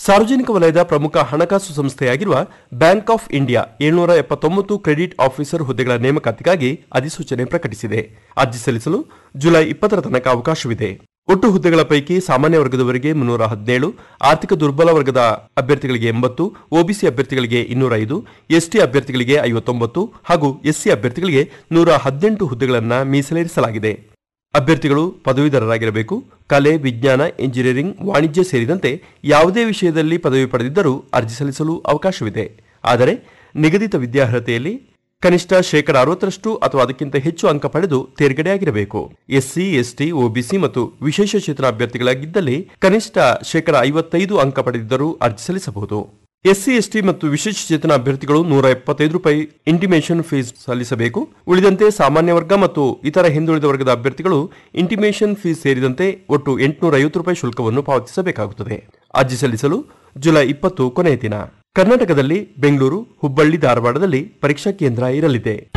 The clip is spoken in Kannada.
ಸಾರ್ವಜನಿಕ ವಲಯದ ಪ್ರಮುಖ ಹಣಕಾಸು ಸಂಸ್ಥೆಯಾಗಿರುವ ಬ್ಯಾಂಕ್ ಆಫ್ ಇಂಡಿಯಾ ಏಳ್ನೂರ ಎಪ್ಪತ್ತೊಂಬತ್ತು ಕ್ರೆಡಿಟ್ ಆಫೀಸರ್ ಹುದ್ದೆಗಳ ನೇಮಕಾತಿಗಾಗಿ ಅಧಿಸೂಚನೆ ಪ್ರಕಟಿಸಿದೆ ಅರ್ಜಿ ಸಲ್ಲಿಸಲು ಜುಲೈ ಇಪ್ಪತ್ತರ ತನಕ ಅವಕಾಶವಿದೆ ಒಟ್ಟು ಹುದ್ದೆಗಳ ಪೈಕಿ ಸಾಮಾನ್ಯ ವರ್ಗದವರಿಗೆ ಮುನ್ನೂರ ಹದಿನೇಳು ಆರ್ಥಿಕ ದುರ್ಬಲ ವರ್ಗದ ಅಭ್ಯರ್ಥಿಗಳಿಗೆ ಎಂಬತ್ತು ಒಬಿಸಿ ಅಭ್ಯರ್ಥಿಗಳಿಗೆ ಇನ್ನೂರ ಐದು ಎಸ್ಟಿ ಅಭ್ಯರ್ಥಿಗಳಿಗೆ ಐವತ್ತೊಂಬತ್ತು ಹಾಗೂ ಎಸ್ಸಿ ಅಭ್ಯರ್ಥಿಗಳಿಗೆ ನೂರ ಹದಿನೆಂಟು ಹುದ್ದೆಗಳನ್ನು ಮೀಸಲಿರಿಸಲಾಗಿದೆ ಅಭ್ಯರ್ಥಿಗಳು ಪದವೀಧರರಾಗಿರಬೇಕು ಕಲೆ ವಿಜ್ಞಾನ ಇಂಜಿನಿಯರಿಂಗ್ ವಾಣಿಜ್ಯ ಸೇರಿದಂತೆ ಯಾವುದೇ ವಿಷಯದಲ್ಲಿ ಪದವಿ ಪಡೆದಿದ್ದರೂ ಅರ್ಜಿ ಸಲ್ಲಿಸಲು ಅವಕಾಶವಿದೆ ಆದರೆ ನಿಗದಿತ ವಿದ್ಯಾರ್ಹತೆಯಲ್ಲಿ ಕನಿಷ್ಠ ಶೇಕಡ ಅರವತ್ತರಷ್ಟು ಅಥವಾ ಅದಕ್ಕಿಂತ ಹೆಚ್ಚು ಅಂಕ ಪಡೆದು ತೇರ್ಗಡೆಯಾಗಿರಬೇಕು ಎಸ್ಸಿ ಎಸ್ಟಿ ಒಬಿಸಿ ಮತ್ತು ವಿಶೇಷ ಚೇತನ ಅಭ್ಯರ್ಥಿಗಳಾಗಿದ್ದಲ್ಲಿ ಕನಿಷ್ಠ ಶೇಕಡ ಐವತ್ತೈದು ಅಂಕ ಪಡೆದಿದ್ದರೂ ಅರ್ಜಿ ಸಲ್ಲಿಸಬಹುದು ಎಸ್ಸಿ ಎಸ್ಟಿ ಮತ್ತು ವಿಶೇಷ ಚೇತನ ಅಭ್ಯರ್ಥಿಗಳು ನೂರ ಎಪ್ಪತ್ತೈದು ರೂಪಾಯಿ ಇಂಟಿಮೇಷನ್ ಫೀಸ್ ಸಲ್ಲಿಸಬೇಕು ಉಳಿದಂತೆ ಸಾಮಾನ್ಯ ವರ್ಗ ಮತ್ತು ಇತರ ಹಿಂದುಳಿದ ವರ್ಗದ ಅಭ್ಯರ್ಥಿಗಳು ಇಂಟಿಮೇಷನ್ ಫೀಸ್ ಸೇರಿದಂತೆ ಒಟ್ಟು ಎಂಟುನೂರ ಐವತ್ತು ರೂಪಾಯಿ ಶುಲ್ಕವನ್ನು ಪಾವತಿಸಬೇಕಾಗುತ್ತದೆ ಅರ್ಜಿ ಸಲ್ಲಿಸಲು ಜುಲೈ ಇಪ್ಪತ್ತು ಕೊನೆಯ ದಿನ ಕರ್ನಾಟಕದಲ್ಲಿ ಬೆಂಗಳೂರು ಹುಬ್ಬಳ್ಳಿ ಧಾರವಾಡದಲ್ಲಿ ಪರೀಕ್ಷಾ ಕೇಂದ್ರ ಇರಲಿದೆ